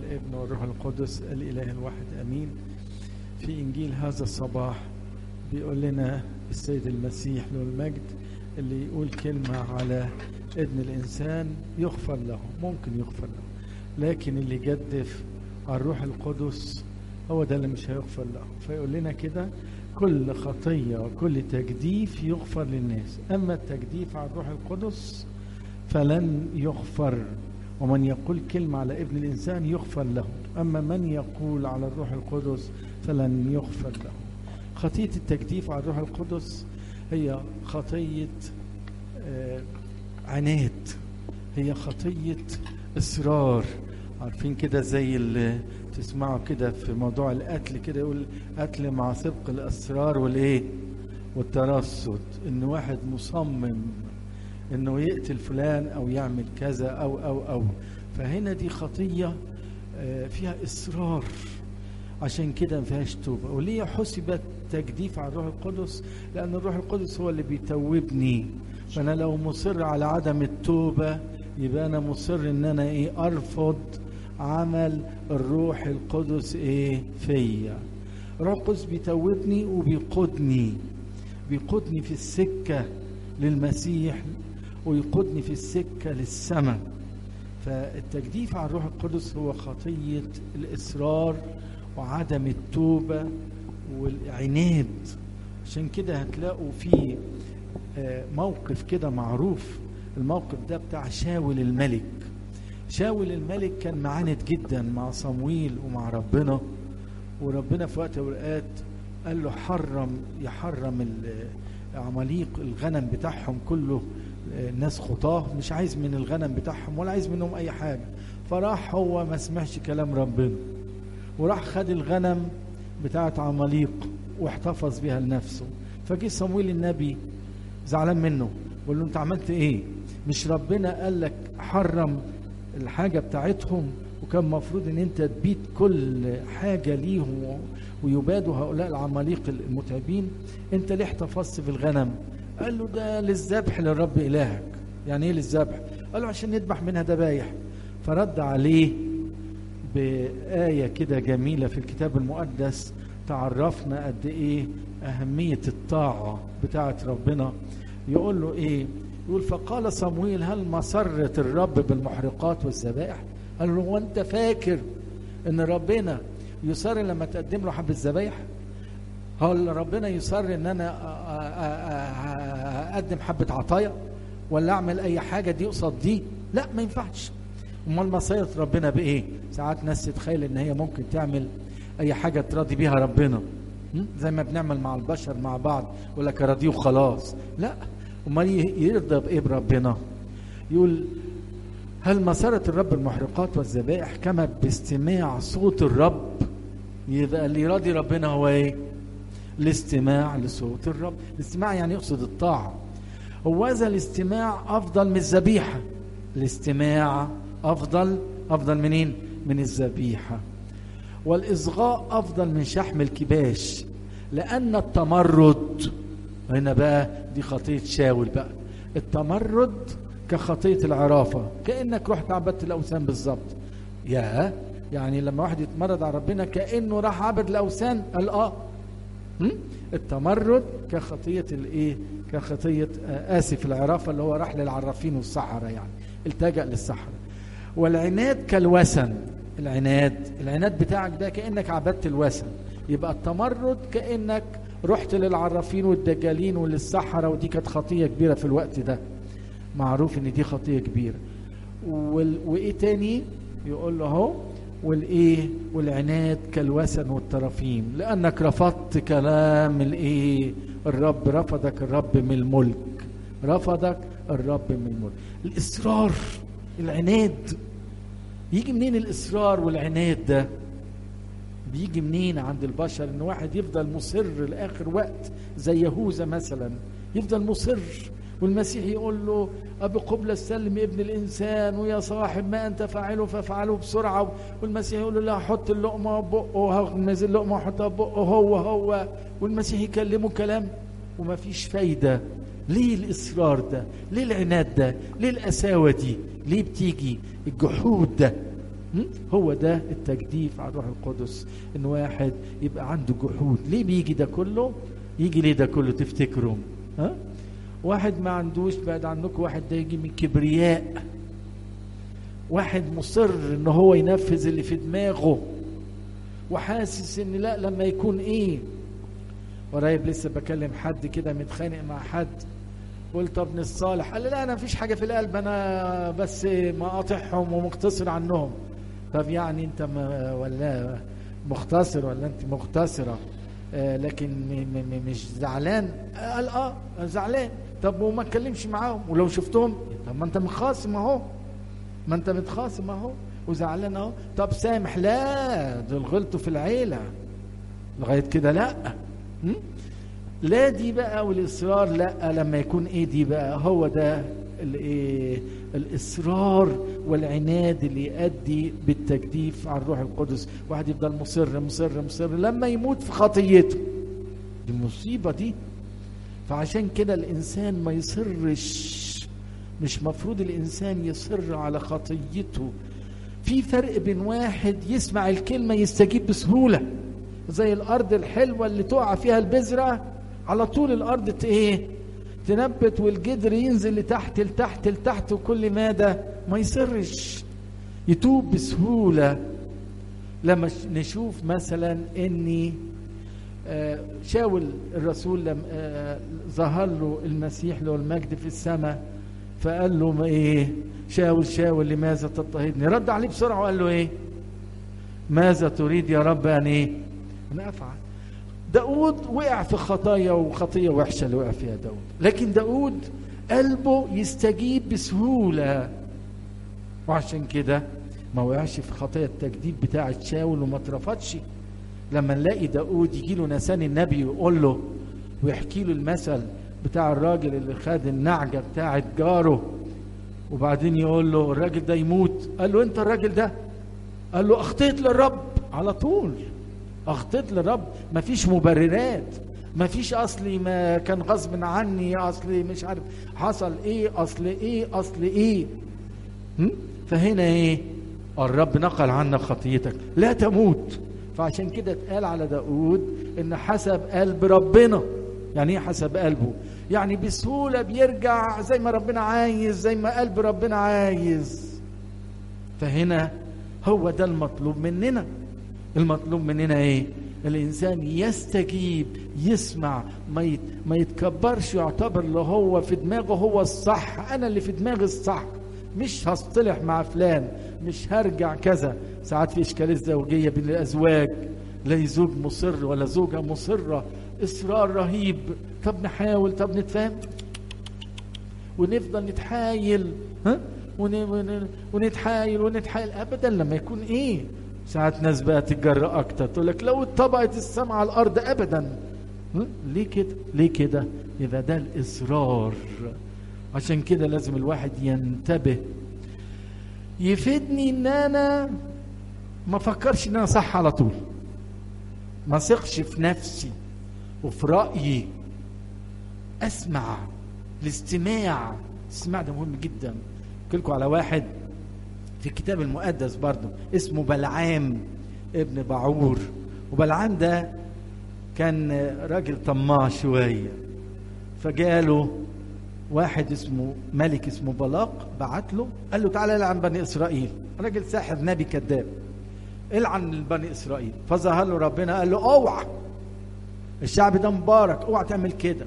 والابن والروح القدس الإله الواحد أمين في إنجيل هذا الصباح بيقول لنا السيد المسيح له المجد اللي يقول كلمة على ابن الإنسان يغفر له ممكن يغفر له لكن اللي يجدف على الروح القدس هو ده اللي مش هيغفر له فيقول لنا كده كل خطية وكل تجديف يغفر للناس أما التجديف على الروح القدس فلن يغفر ومن يقول كلمة على ابن الإنسان يغفر له أما من يقول على الروح القدس فلن يغفر له خطية التجديف على الروح القدس هي خطية آه عناد هي خطية إصرار عارفين كده زي اللي تسمعوا كده في موضوع القتل كده يقول قتل مع سبق الأسرار والإيه والترصد إن واحد مصمم إنه يقتل فلان أو يعمل كذا أو أو أو فهنا دي خطية فيها إصرار عشان كده ما فيهاش توبة وليه حسبت تجديف على الروح القدس لأن الروح القدس هو اللي بيتوبني فأنا لو مصر على عدم التوبة يبقى أنا مصر إن أنا إيه أرفض عمل الروح القدس إيه فيا الروح القدس بيتوبني وبيقودني بيقودني في السكة للمسيح ويقودني في السكة للسماء فالتجديف على الروح القدس هو خطية الإصرار وعدم التوبة والعناد عشان كده هتلاقوا في موقف كده معروف الموقف ده بتاع شاول الملك شاول الملك كان معاند جدا مع صمويل ومع ربنا وربنا في وقت الاوقات قال له حرم يحرم عماليق الغنم بتاعهم كله الناس خطاه مش عايز من الغنم بتاعهم ولا عايز منهم اي حاجه فراح هو ما سمعش كلام ربنا وراح خد الغنم بتاعت عماليق واحتفظ بها لنفسه فجه صمويل النبي زعلان منه بيقول له انت عملت ايه مش ربنا قال لك حرم الحاجة بتاعتهم وكان مفروض ان انت تبيت كل حاجة ليهم ويبادوا هؤلاء العماليق المتعبين انت ليه احتفظت في الغنم قال له ده للذبح للرب الهك يعني ايه للذبح قال له عشان نذبح منها ذبايح فرد عليه بآية كده جميلة في الكتاب المقدس تعرفنا قد ايه أهمية الطاعة بتاعة ربنا يقول له ايه يقول فقال صمويل هل مسرت الرب بالمحرقات والذبائح قال له وانت فاكر ان ربنا يصر لما تقدم له حبة ذبايح هل ربنا يصر ان انا اقدم حبة عطايا ولا اعمل اي حاجة دي قصاد دي لا ما ينفعش امال مصيرة ربنا بايه ساعات ناس تتخيل ان هي ممكن تعمل اي حاجة تراضي بيها ربنا زي ما بنعمل مع البشر مع بعض يقول لك اراضيه وخلاص لا امال يرضى بايه بربنا يقول هل مسرت الرب المحرقات والذبائح كما باستماع صوت الرب يبقى اللي يراضي ربنا هو ايه الاستماع لصوت الرب الاستماع يعني يقصد الطاعة هو هذا الاستماع افضل من الذبيحة الاستماع افضل افضل منين من الذبيحة والاصغاء افضل من شحم الكباش لان التمرد هنا بقى دي خطية شاول بقى التمرد كخطية العرافة كأنك رحت عبدت الأوثان بالظبط يا يعني لما واحد يتمرد على ربنا كأنه راح عبد الأوثان قال اه التمرد كخطية الايه كخطية آسف العرافة اللي هو راح للعرافين والصحراء يعني التجأ للصحراء والعناد كالوثن العناد العناد بتاعك ده كأنك عبدت الوثن يبقى التمرد كأنك رحت للعرافين والدجالين وللصحراء ودي كانت خطيه كبيره في الوقت ده معروف ان دي خطيه كبيره وال... وايه تاني يقول له اهو والايه والعناد كالوثن والترافيم لانك رفضت كلام الايه الرب رفضك الرب من الملك رفضك الرب من الملك الاصرار العناد يجي منين الاصرار والعناد ده بيجي منين عند البشر ان واحد يفضل مصر لاخر وقت زي يهوذا مثلا يفضل مصر والمسيح يقول له ابي قبل السلم ابن الانسان ويا صاحب ما انت فاعله فافعله بسرعه والمسيح يقول له لا حط اللقمه بقه هغمز اللقمه وحطها بقه هو هو والمسيح يكلمه كلام وما فيش فايده ليه الاصرار ده ليه العناد ده ليه القساوه دي ليه بتيجي الجحود ده م? هو ده التجديف على الروح القدس ان واحد يبقى عنده جحود ليه بيجي ده كله يجي ليه ده كله تفتكروا ها واحد ما عندوش بعد عنكم واحد ده يجي من كبرياء واحد مصر ان هو ينفذ اللي في دماغه وحاسس ان لا لما يكون ايه قريب لسه بكلم حد كده متخانق مع حد قلت ابن الصالح قال لي لا انا مفيش حاجه في القلب انا بس مقاطعهم ومقتصر عنهم طب يعني انت ما ولا مختصر ولا انت مختصره آه لكن م م مش زعلان قال اه زعلان طب وما اتكلمش معاهم ولو شفتهم طب ما انت مخاصم اهو ما انت متخاصم اهو وزعلان اهو طب سامح لا دول غلطوا في العيله لغايه كده لا م? لا دي بقى والاصرار لا لما يكون ايه دي بقى هو ده الايه الاصرار والعناد اللي يؤدي بالتجديف على الروح القدس واحد يفضل مصر مصر مصر لما يموت في خطيته دي المصيبه دي فعشان كده الانسان ما يصرش مش مفروض الانسان يصر على خطيته في فرق بين واحد يسمع الكلمه يستجيب بسهوله زي الارض الحلوه اللي تقع فيها البذره على طول الارض ايه تنبت والجدر ينزل لتحت لتحت لتحت وكل ماذا ما يصرش يتوب بسهوله لما نشوف مثلا اني شاول الرسول لما ظهر له المسيح له المجد في السماء فقال له ما ايه شاول شاول لماذا تضطهدني رد عليه بسرعه وقال له ايه ماذا تريد يا رب ان ايه انا افعل داود وقع في خطايا وخطية وحشة اللي وقع فيها داود لكن داود قلبه يستجيب بسهولة وعشان كده ما وقعش في خطايا التجديد بتاعة شاول وما اترفضش لما نلاقي داود يجي له نسان النبي ويقول له ويحكي له المثل بتاع الراجل اللي خد النعجة بتاعة جاره وبعدين يقول له الراجل ده يموت قال له انت الراجل ده قال له اخطيت للرب على طول اخطيت للرب مفيش مبررات مفيش اصلي ما كان غصب عني اصلي مش عارف حصل ايه اصل ايه اصل ايه هم؟ فهنا ايه الرب نقل عنك خطيتك لا تموت فعشان كده اتقال على داود ان حسب قلب ربنا يعني ايه حسب قلبه يعني بسهولة بيرجع زي ما ربنا عايز زي ما قلب ربنا عايز فهنا هو ده المطلوب مننا المطلوب مننا ايه الانسان يستجيب يسمع ما يت... ما يتكبرش يعتبر اللي هو في دماغه هو الصح انا اللي في دماغي الصح مش هصطلح مع فلان مش هرجع كذا ساعات في اشكاليه زوجيه بين الازواج لا زوج مصر ولا زوجه مصره اصرار رهيب طب نحاول طب نتفاهم ونفضل نتحايل ها ون... ون... ونتحايل ونتحايل ابدا لما يكون ايه ساعات ناس بقى تتجرأ اكتر تقول لك لو اتطبقت السماء على الارض ابدا ليه كده ليه كده يبقى ده الاصرار عشان كده لازم الواحد ينتبه يفيدني ان انا ما افكرش ان انا صح على طول ما اثقش في نفسي وفي رايي اسمع الاستماع الاستماع ده مهم جدا لكم على واحد في الكتاب المقدس برضه اسمه بلعام ابن بعور وبلعام ده كان راجل طماع شوية فجاله واحد اسمه ملك اسمه بلاق بعت له قال له تعالى العن بني اسرائيل راجل ساحر نبي كذاب العن بني اسرائيل فظهر له ربنا قال له اوعى الشعب ده مبارك اوعى تعمل كده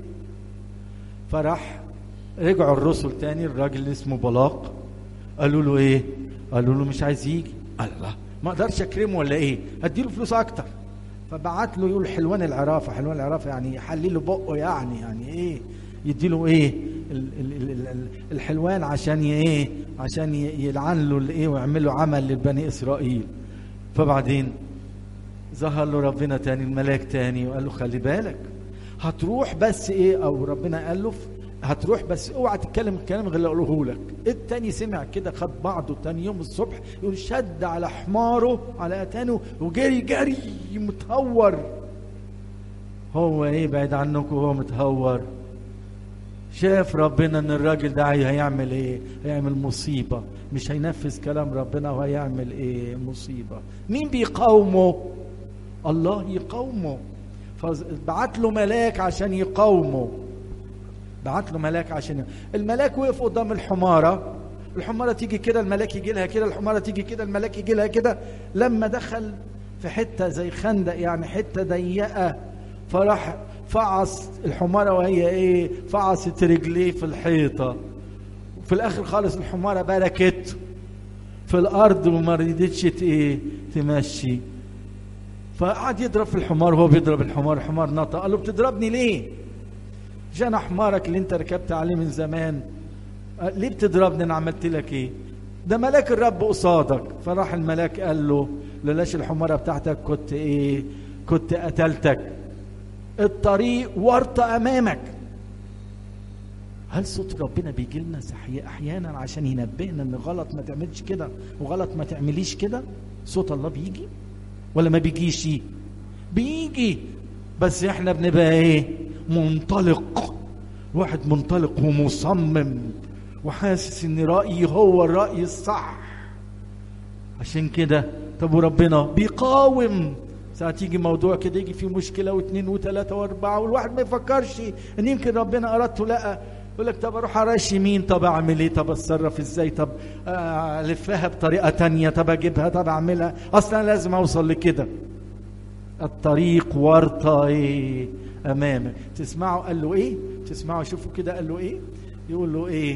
فراح رجعوا الرسل تاني الراجل اللي اسمه بلاق قالوا له ايه قالوا له مش عايز يجي قال الله ما اقدرش اكرمه ولا ايه اديله فلوس اكتر فبعت له يقول حلوان العرافه حلوان العرافه يعني يحلي له بقه يعني يعني ايه يديله ايه ال ال ال ال الحلوان عشان ايه عشان يلعن له الايه ويعمل له عمل لبني اسرائيل فبعدين ظهر له ربنا تاني الملاك تاني وقال له خلي بالك هتروح بس ايه او ربنا قال له هتروح بس اوعى تتكلم الكلام غير اللي اقوله لك التاني سمع كده خد بعضه تاني يوم الصبح يقول شد على حماره على اتانه وجري جري متهور هو ايه بعيد عنكم وهو متهور شاف ربنا ان الراجل ده هيعمل ايه هيعمل مصيبة مش هينفذ كلام ربنا وهيعمل ايه مصيبة مين بيقاومه الله يقاومه فبعت له ملاك عشان يقاومه بعت له ملاك عشان الملاك وقف قدام الحمارة الحمارة تيجي كده الملاك يجي لها كده الحمارة تيجي كده الملاك يجي لها كده لما دخل في حتة زي خندق يعني حتة ضيقة فراح فعص الحمارة وهي ايه فعصت رجليه في الحيطة في الاخر خالص الحمارة بركت في الارض وما رضتش ايه تمشي فقعد يضرب في الحمار وهو بيضرب الحمار الحمار نطق قال له بتضربني ليه جانا حمارك اللي انت ركبت عليه من زمان ليه بتضربني انا عملت لك ايه ده ملاك الرب قصادك فراح الملاك قال له لولاش الحماره بتاعتك كنت ايه كنت قتلتك الطريق ورطة امامك هل صوت ربنا بيجي لنا احيانا عشان ينبهنا ان غلط ما تعملش كده وغلط ما تعمليش كده صوت الله بيجي ولا ما بيجيش بيجي بس احنا بنبقى ايه منطلق واحد منطلق ومصمم وحاسس ان رأيي هو الرأي الصح عشان كده طب وربنا بيقاوم ساعات يجي موضوع كده يجي فيه مشكلة واثنين وثلاثة واربعة والواحد ما يفكرش ان يمكن ربنا ارادته لا يقول لك طب اروح اراش يمين طب اعمل ايه طب اتصرف ازاي طب الفها بطريقة تانية طب اجيبها طب اعملها اصلا لازم اوصل لكده الطريق ورطة ايه امامك تسمعوا قال له ايه تسمعوا شوفوا كده قال له ايه يقول له ايه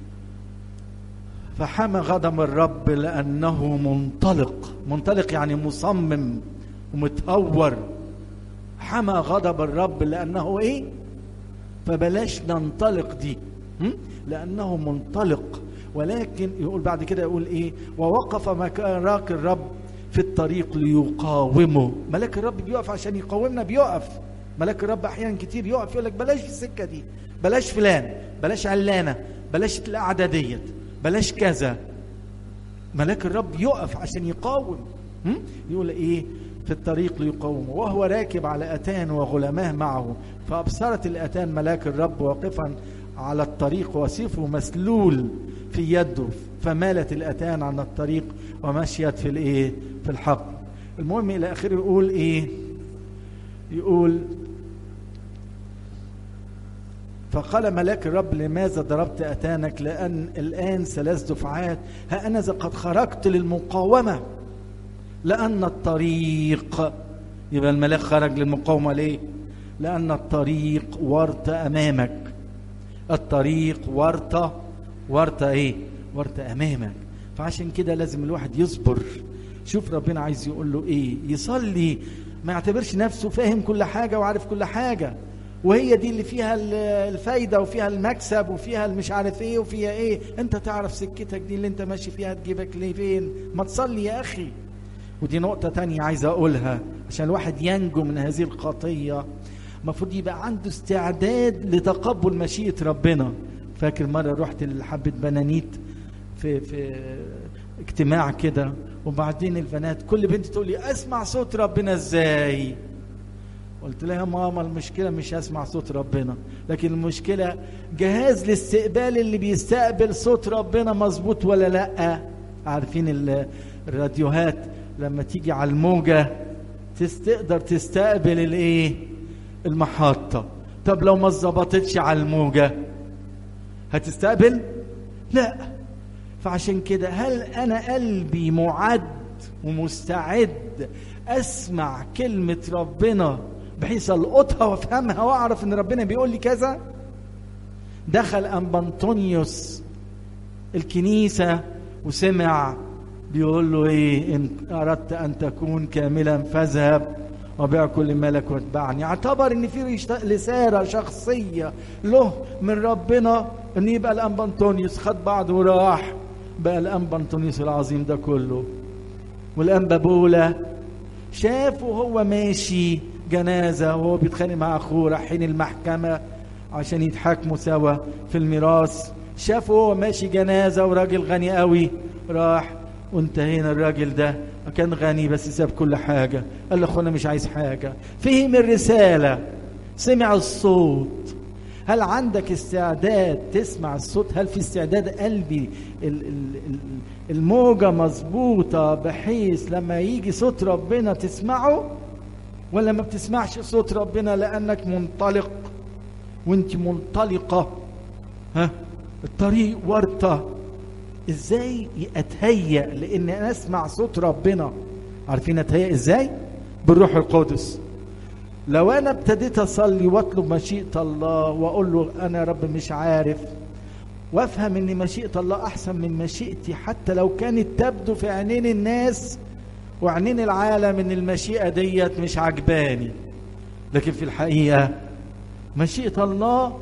فحمى غضب الرب لانه منطلق منطلق يعني مصمم ومتهور حمى غضب الرب لانه ايه فبلاش ننطلق دي لانه منطلق ولكن يقول بعد كده يقول ايه ووقف مكانك الرب في الطريق ليقاومه ملاك الرب بيقف عشان يقاومنا بيقف ملاك الرب احيانا كتير يقف يقول لك بلاش في السكه دي بلاش فلان بلاش علانه بلاش القعده ديت بلاش كذا ملاك الرب يقف عشان يقاوم يقول ايه في الطريق ليقاومه وهو راكب على اتان وغلماه معه فابصرت الاتان ملاك الرب واقفا على الطريق وسيفه مسلول في يده فمالت الاتان عن الطريق ومشيت في الايه في الحق المهم الى اخره يقول ايه يقول فقال ملاك الرب لماذا ضربت أتانك لأن الآن ثلاث دفعات ها أنا قد خرجت للمقاومة لأن الطريق يبقى الملاك خرج للمقاومة ليه لأن الطريق ورطة أمامك الطريق ورطة ورطة إيه ورطة أمامك فعشان كده لازم الواحد يصبر شوف ربنا عايز يقول له إيه يصلي ما يعتبرش نفسه فاهم كل حاجة وعارف كل حاجة وهي دي اللي فيها الفايدة وفيها المكسب وفيها المش عارف ايه وفيها ايه انت تعرف سكتك دي اللي انت ماشي فيها تجيبك لفين ما تصلي يا اخي ودي نقطة تانية عايز اقولها عشان الواحد ينجو من هذه الخطية المفروض يبقى عنده استعداد لتقبل مشيئة ربنا فاكر مرة رحت لحبة بنانيت في في اجتماع كده وبعدين البنات كل بنت تقول لي اسمع صوت ربنا ازاي قلت لها يا ماما المشكله مش هسمع صوت ربنا لكن المشكله جهاز الاستقبال اللي بيستقبل صوت ربنا مظبوط ولا لا عارفين الراديوهات لما تيجي على الموجه تقدر تستقبل الايه المحطه طب لو ما اتظبطتش على الموجه هتستقبل لا فعشان كده هل انا قلبي معد ومستعد اسمع كلمه ربنا بحيث القطها وافهمها واعرف ان ربنا بيقول لي كذا دخل امبانطونيوس الكنيسه وسمع بيقول له ايه ان اردت ان تكون كاملا فاذهب وبيع كل مالك واتبعني اعتبر ان في رساله شخصيه له من ربنا ان يبقى الامبانطونيوس خد بعضه وراح بقى الامبانطونيوس العظيم ده كله والانبابوله شافه هو ماشي جنازة وهو بيتخانق مع أخوه رايحين المحكمة عشان يتحاكموا سوا في الميراث شافه هو ماشي جنازة وراجل غني قوي راح وانتهينا الراجل ده كان غني بس ساب كل حاجة قال له أخوانا مش عايز حاجة فهم الرسالة سمع الصوت هل عندك استعداد تسمع الصوت هل في استعداد قلبي ال- ال- ال- الموجة مظبوطة بحيث لما يجي صوت ربنا تسمعه ولا ما بتسمعش صوت ربنا لأنك منطلق وانت منطلقة ها الطريق ورطة ازاي اتهيأ لان انا اسمع صوت ربنا عارفين اتهيأ ازاي بالروح القدس لو انا ابتديت اصلي واطلب مشيئه الله واقول له انا يا رب مش عارف وافهم ان مشيئه الله احسن من مشيئتي حتى لو كانت تبدو في عينين الناس وعينين العالم ان المشيئه ديت مش عجباني لكن في الحقيقه مشيئه الله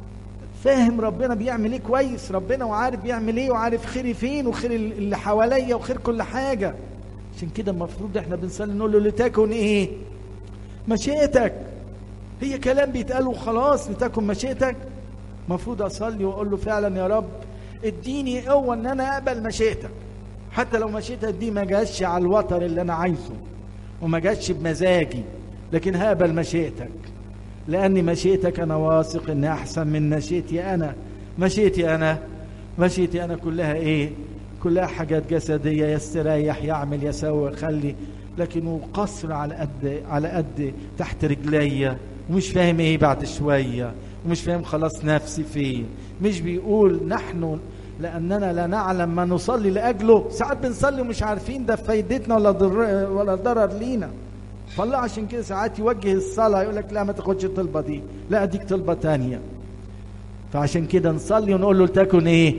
فاهم ربنا بيعمل ايه كويس ربنا وعارف بيعمل ايه وعارف خيري فين وخير اللي حواليا وخير كل حاجه عشان كده المفروض احنا بنصلي نقول له لتكن ايه مشيئتك هي كلام بيتقال وخلاص لتكن مشيئتك المفروض اصلي واقول له فعلا يا رب اديني قوه ان انا اقبل مشيئتك حتى لو مشيئتك دي ما جاتش على الوتر اللي انا عايزه وما جاتش بمزاجي لكن هقبل مشيئتك لأني مشيئتك أنا واثق إن أحسن من مشيئتي أنا مشيئتي أنا مشيئتي أنا كلها إيه كلها حاجات جسدية يستريح يعمل يسوي يخلي لكنه قصر على قد على قد تحت رجليا ومش فاهم ايه بعد شويه ومش فاهم خلاص نفسي فين مش بيقول نحن لاننا لا نعلم ما نصلي لاجله ساعات بنصلي ومش عارفين ده فايدتنا ولا ضر ولا ضرر لينا فالله عشان كده ساعات يوجه الصلاة يقول لك لا ما تاخدش الطلبة دي لا اديك طلبة تانية فعشان كده نصلي ونقول له لتكن ايه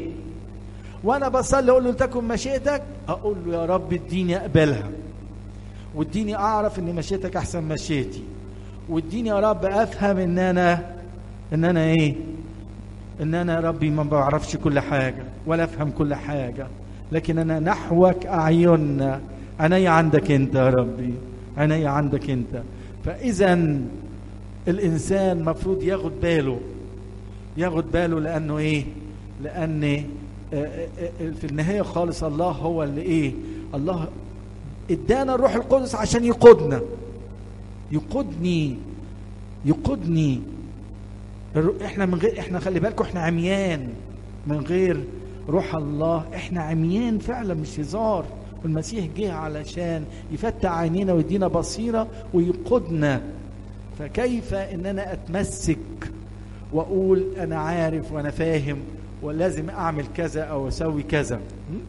وانا بصلي اقول له لتكن مشيئتك اقول له يا رب اديني اقبلها واديني اعرف ان مشيئتك احسن مشيئتي واديني يا رب افهم ان انا ان انا ايه ان انا يا ربي ما بعرفش كل حاجة ولا افهم كل حاجة لكن انا نحوك اعيننا عيني عندك انت يا ربي عيني عندك انت فاذا الانسان مفروض ياخد باله ياخد باله لانه ايه لان في النهايه خالص الله هو اللي ايه الله ادانا الروح القدس عشان يقودنا يقودني يقودني احنا من غير احنا خلي بالكم احنا عميان من غير روح الله احنا عميان فعلا مش هزار والمسيح جه علشان يفتح عينينا ويدينا بصيرة ويقودنا فكيف ان انا اتمسك واقول انا عارف وانا فاهم ولازم اعمل كذا او اسوي كذا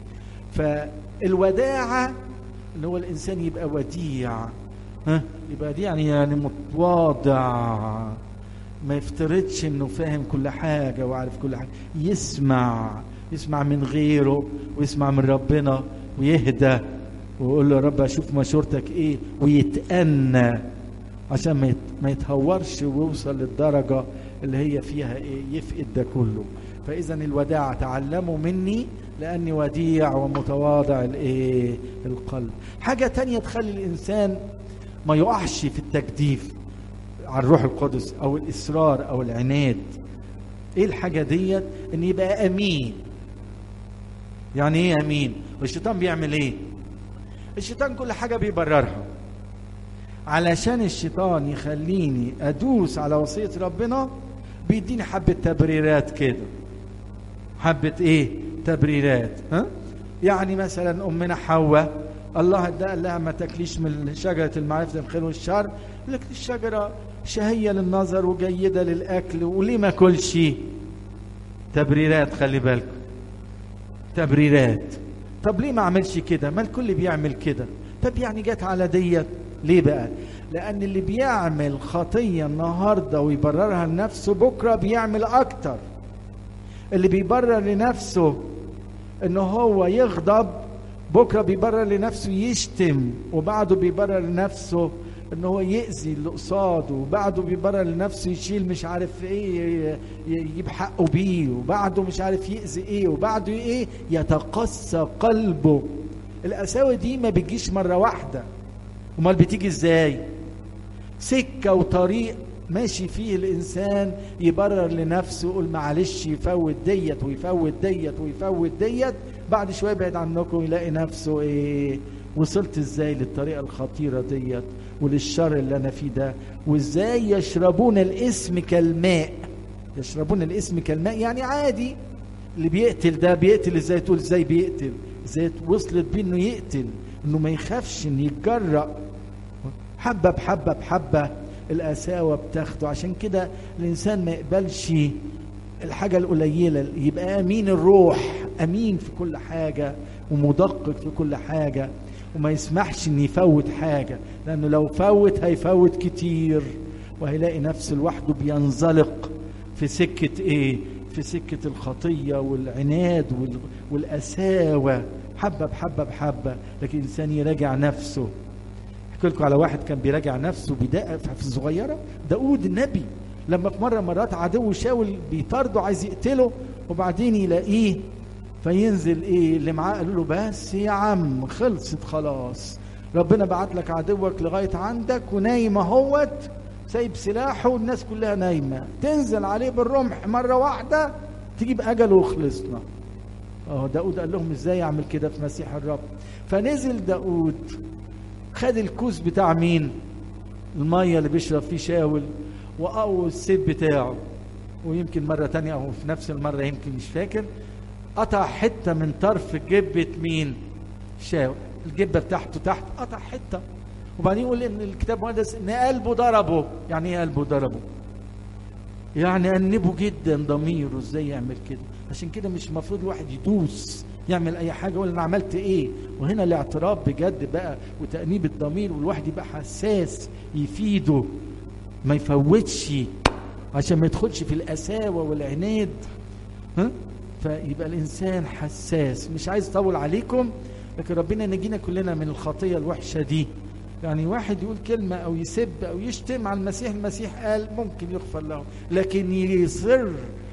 فالوداعة اللي هو الانسان يبقى وديع ها يبقى دي يعني يعني متواضع ما يفترضش انه فاهم كل حاجة وعارف كل حاجة يسمع يسمع من غيره ويسمع من ربنا ويهدى ويقول له يا رب اشوف مشورتك ايه ويتأنى عشان ما ما يتهورش ويوصل للدرجة اللي هي فيها ايه يفقد ده كله فاذا الوداع تعلموا مني لاني وديع ومتواضع الايه القلب حاجة تانية تخلي الانسان ما يقعش في التجديف على الروح القدس او الاصرار او العناد ايه الحاجة ديت ان يبقى امين يعني ايه امين والشيطان بيعمل ايه الشيطان كل حاجه بيبررها علشان الشيطان يخليني ادوس على وصيه ربنا بيديني حبه تبريرات كده حبه ايه تبريرات ها يعني مثلا امنا حواء الله ده قال لها ما تاكليش من شجره المعرفه الخير والشر لك الشجره شهيه للنظر وجيده للاكل وليه ما كلش تبريرات خلي بالكم تبريرات طب ليه ما عملش كده ما الكل بيعمل كده طب يعني جت على ديت ليه بقى لان اللي بيعمل خطيه النهارده ويبررها لنفسه بكره بيعمل اكتر اللي بيبرر لنفسه ان هو يغضب بكره بيبرر لنفسه يشتم وبعده بيبرر لنفسه ان هو يأذي اللي قصاده وبعده بيبرر لنفسه يشيل مش عارف ايه يجيب حقه بيه وبعده مش عارف يأذي ايه وبعده ايه يتقسى قلبه القساوة دي ما بتجيش مرة واحدة امال بتيجي ازاي سكة وطريق ماشي فيه الانسان يبرر لنفسه يقول معلش يفوت ديت ويفوت ديت ويفوت ديت بعد شويه يبعد عنكم يلاقي نفسه ايه وصلت ازاي للطريقه الخطيره ديت وللشر اللي انا فيه ده وازاي يشربون الاسم كالماء يشربون الاسم كالماء يعني عادي اللي بيقتل ده بيقتل ازاي تقول ازاي بيقتل ازاي وصلت بيه انه يقتل انه ما يخافش انه يتجرأ حبه بحبه بحبه القساوه بتاخده عشان كده الانسان ما يقبلش الحاجه القليله يبقى امين الروح امين في كل حاجه ومدقق في كل حاجه وما يسمحش ان يفوت حاجه لانه لو فوت هيفوت كتير وهيلاقي نفسه لوحده بينزلق في سكه ايه في سكه الخطيه والعناد وال- والقساوه حبه بحبه بحبه لكن الانسان يراجع نفسه احكي لكم على واحد كان بيراجع نفسه بدقه في الصغيره داود النبي لما في مره مرات عدو شاول بيطارده عايز يقتله وبعدين يلاقيه فينزل ايه اللي معاه قالوا له بس يا عم خلصت خلاص ربنا بعت لك عدوك لغايه عندك ونايم اهوت سايب سلاحه والناس كلها نايمه تنزل عليه بالرمح مره واحده تجيب اجله وخلصنا اه داود قال لهم ازاي اعمل كده في مسيح الرب فنزل داود خد الكوز بتاع مين المية اللي بيشرب فيه شاول وقوى السيف بتاعه ويمكن مرة تانية أو في نفس المرة يمكن مش فاكر قطع حتة من طرف جبة مين شاول الجبة بتاعته تحت قطع حتة وبعدين يقول ان الكتاب المقدس ان قلبه ضربه يعني ايه قلبه ضربه يعني أنبه جدا ضميره ازاي يعمل كده عشان كده مش المفروض الواحد يدوس يعمل اي حاجه يقول انا عملت ايه وهنا الاعتراف بجد بقى وتانيب الضمير والواحد يبقى حساس يفيده ما يفوتش عشان ما يدخلش في القساوه والعناد ها فيبقى الانسان حساس مش عايز اطول عليكم لكن ربنا ينجينا كلنا من الخطيه الوحشه دي يعني واحد يقول كلمة أو يسب أو يشتم على المسيح المسيح قال ممكن يغفر له لكن يصر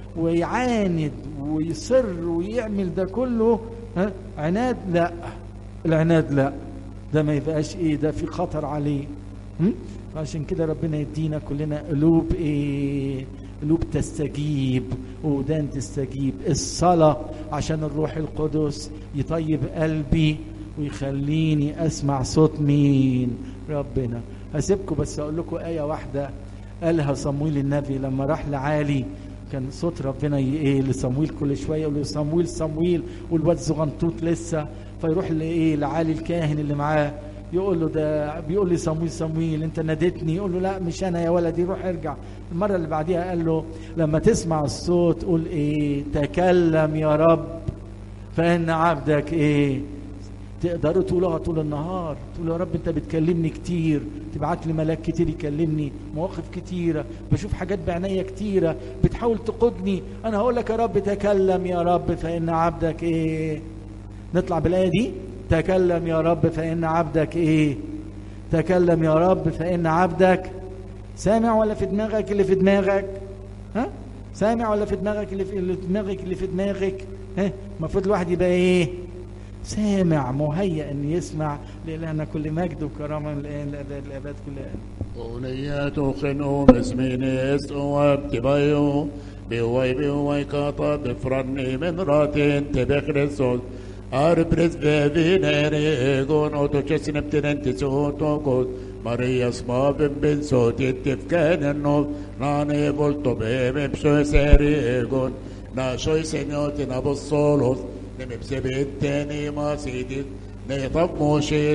ويعاند ويصر ويعمل ده كله ها عناد لا العناد لا ده ما يبقاش ايه ده في خطر عليه هم؟ عشان كده ربنا يدينا كلنا قلوب ايه قلوب تستجيب ودان تستجيب الصلاة عشان الروح القدس يطيب قلبي ويخليني اسمع صوت مين ربنا هسيبكم بس اقول لكم ايه واحده قالها صمويل النبي لما راح لعالي كان صوت ربنا ايه لصمويل كل شويه يقول له صمويل صمويل والواد صغنطوط لسه فيروح لايه لعالي الكاهن اللي معاه يقول له ده بيقول لي صمويل صمويل انت ناديتني يقول له لا مش انا يا ولدي روح ارجع المره اللي بعديها قال له لما تسمع الصوت قول ايه تكلم يا رب فان عبدك ايه تقدروا تقولوها طول النهار تقولوا يا رب انت بتكلمني كتير تبعت لي ملاك كتير يكلمني مواقف كتيرة بشوف حاجات بعناية كتيرة بتحاول تقودني انا هقول لك يا رب تكلم يا رب فان عبدك ايه نطلع بالايه دي تكلم يا رب فان عبدك ايه تكلم يا رب فان عبدك سامع ولا في دماغك اللي في دماغك ها سامع ولا في دماغك اللي في, اللي في دماغك اللي في دماغك ها المفروض الواحد يبقى ايه سامع مهيأ ان يسمع لإلهنا كل مجد وكرامة من الآن لأبد الآباد كل آن أوليات خنو مسمينيس وابتبايو بيوي بيوي كاتا بفرني من راتين تبخرسوس أربرز بفينيري غون أوتو تشسن بتننتي سوتو كوز ماريا سما بن بن صوتي تفكان النوز ناني بولتو بيم بشو سيري غون ناشوي سنيوتي نابو الصولوس نمبسي بالتاني ما سيدي نيطب موشي